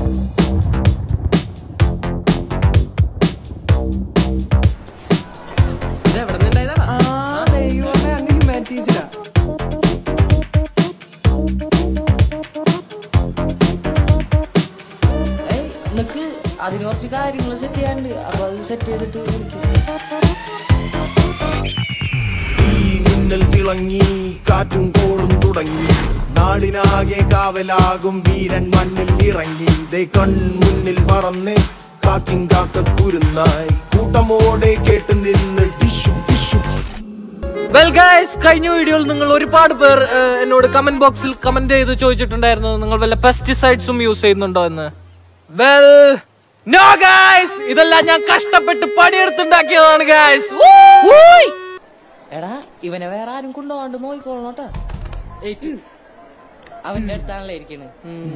ഇത് എവിടെ നിന്നുണ്ടായതാ ആ ദൈവമേ അങ്ങ് ഹ്യൂമാനിറ്റീസിലാ ഏയ് നിനക്ക് അതിന് കുറച്ച് കാര്യങ്ങൾ സെറ്റ് ചെയ്യാനുണ്ട് അപ്പൊ അത് സെറ്റ് ചെയ്തിട്ട് വിളിക്കും ഈ മിന്നൽ തിളങ്ങി കാറ്റും കോളും തുടങ്ങി നാടിനാകെ കാവലാകും വീരൻ മണ്ണിൽ ഇറങ്ങി ദേ കൺമുന്നിൽ പറന്ന് കാക്കിൻ കാക്ക കുരുന്നായി കൂട്ടമോടെ കേട്ട് നിന്ന് ടിഷു ടിഷു വെൽ ഗൈസ് കഴിഞ്ഞ വീഡിയോയിൽ നിങ്ങൾ ഒരുപാട് പേർ ഏഹ്, എന്നോട് കമന്റ് ബോക്സിൽ കമന്റ് ചെയ്ത് ചോദിച്ചിട്ടുണ്ടായിരുന്നു നിങ്ങൾ വല്ല പെസ്റ്റിസൈഡ്സും യൂസ് ചെയ്യുന്നുണ്ടോ എന്ന് വെൽ നോ ഗൈസ് ഇതെല്ലാം ഞാൻ കഷ്ടപ്പെട്ട് പണിയെടുത്തുണ്ടാക്കിയതാണ് ഗൈസ് എടാ ഇവനെ വേറെ ആരും കൊണ്ടുപോകാണ്ട് നോക്കിക്കോളണോട്ടാ അവന്റെ അടുത്താണല്ലോ ഇരിക്കണേ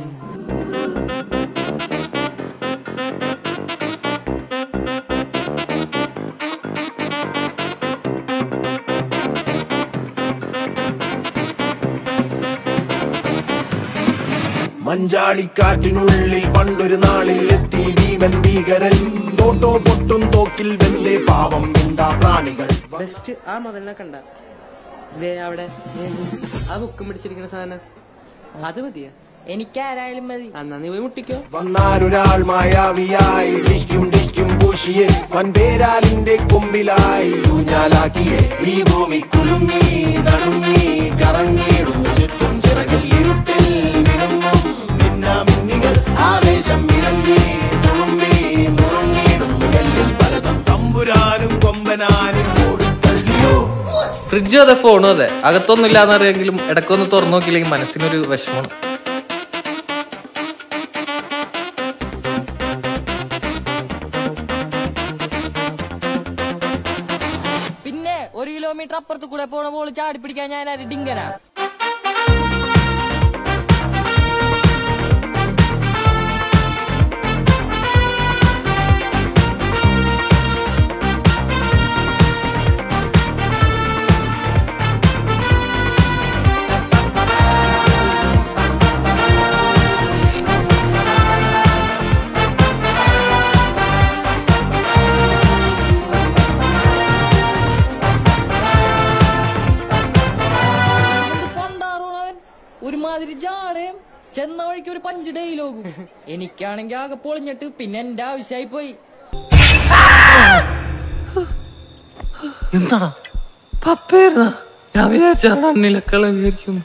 മഞ്ചാടിക്കാറ്റിനുള്ളിൽ പണ്ടൊരു നാളിൽ എത്തി ഭീമൻ ഭീകരൻ തോട്ടോ പൊട്ടും തോക്കിൽ വെന്തേ പാവം എന്താ പ്രാണികൾ ബെസ്റ്റ് ആ മുതലിനെ കണ്ട ദേ അവിടെ ആ ബുക്കും പിടിച്ചിരിക്കുന്ന സാധനം അത് മതിയാ എനിക്കാരായാലും മതി എന്നാ നീ പോയി മുട്ടിക്കോ വന്നാലൊരാൾ മായാവിയായി ഡിക്കും ഡിക്കും പൂശിയെ വൻപേരാലിന്റെ കൊമ്പിലായി ഊഞ്ഞാലാക്കിയെ ഈ ഭൂമി കുലുങ്ങി നടുങ്ങി കറങ്ങിയിടുന്നു ചുറ്റും ചിറകിൽ ഇരുട്ടിൽ മിനുങ്ങും മിന്നാമിന്നികൾ ആവേശം ഇറങ്ങി തുളുമ്പി നുറുങ്ങിയിടുന്നു എല്ലിൽ പലതും തമ്പുരാനും കൊമ്പനാനും ഓടിത്തള്ളിയോ ഫ്രിഡ്ജും അതെ ഫോണും അതെ അകത്തൊന്നും ഇല്ലാന്നറിയെങ്കിലും ഇടയ്ക്കൊന്ന് തുറന്നു നോക്കിയില്ലെങ്കിൽ മനസ്സിനൊരു വിഷമം പിന്നെ ഒരു കിലോമീറ്റർ അപ്പുറത്ത് കൂടെ പോണ പോള് ചാടി പിടിക്കാൻ ഞാൻ ആര് ഡിങ്കനാ പണ്ടാറോണവൻ ഒരുമാതിരി ജാടയും ചെന്ന വഴിക്ക് ഒരു പഞ്ച് ഡെയിലോകും എനിക്കാണെങ്കിൽ ആകെ പൊളിഞ്ഞിട്ട് പിന്നെ എന്റെ ആവശ്യമായി പോയി പപ്പയായിരുന്ന ഞാൻ വിചാരിച്ചാണ് അണ്ണിലക്കള വിചാരിക്കുന്നു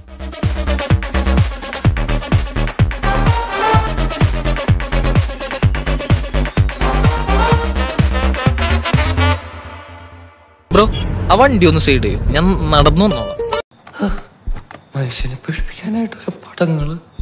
ബ്രോ ആ വണ്ടി ഒന്ന് സൈഡ് ചെയ്യും ഞാൻ നടന്നു വന്നോളാം മനുഷ്യനെ പേടിപ്പിക്കാനായിട്ട് ഓരോ പടങ്ങള്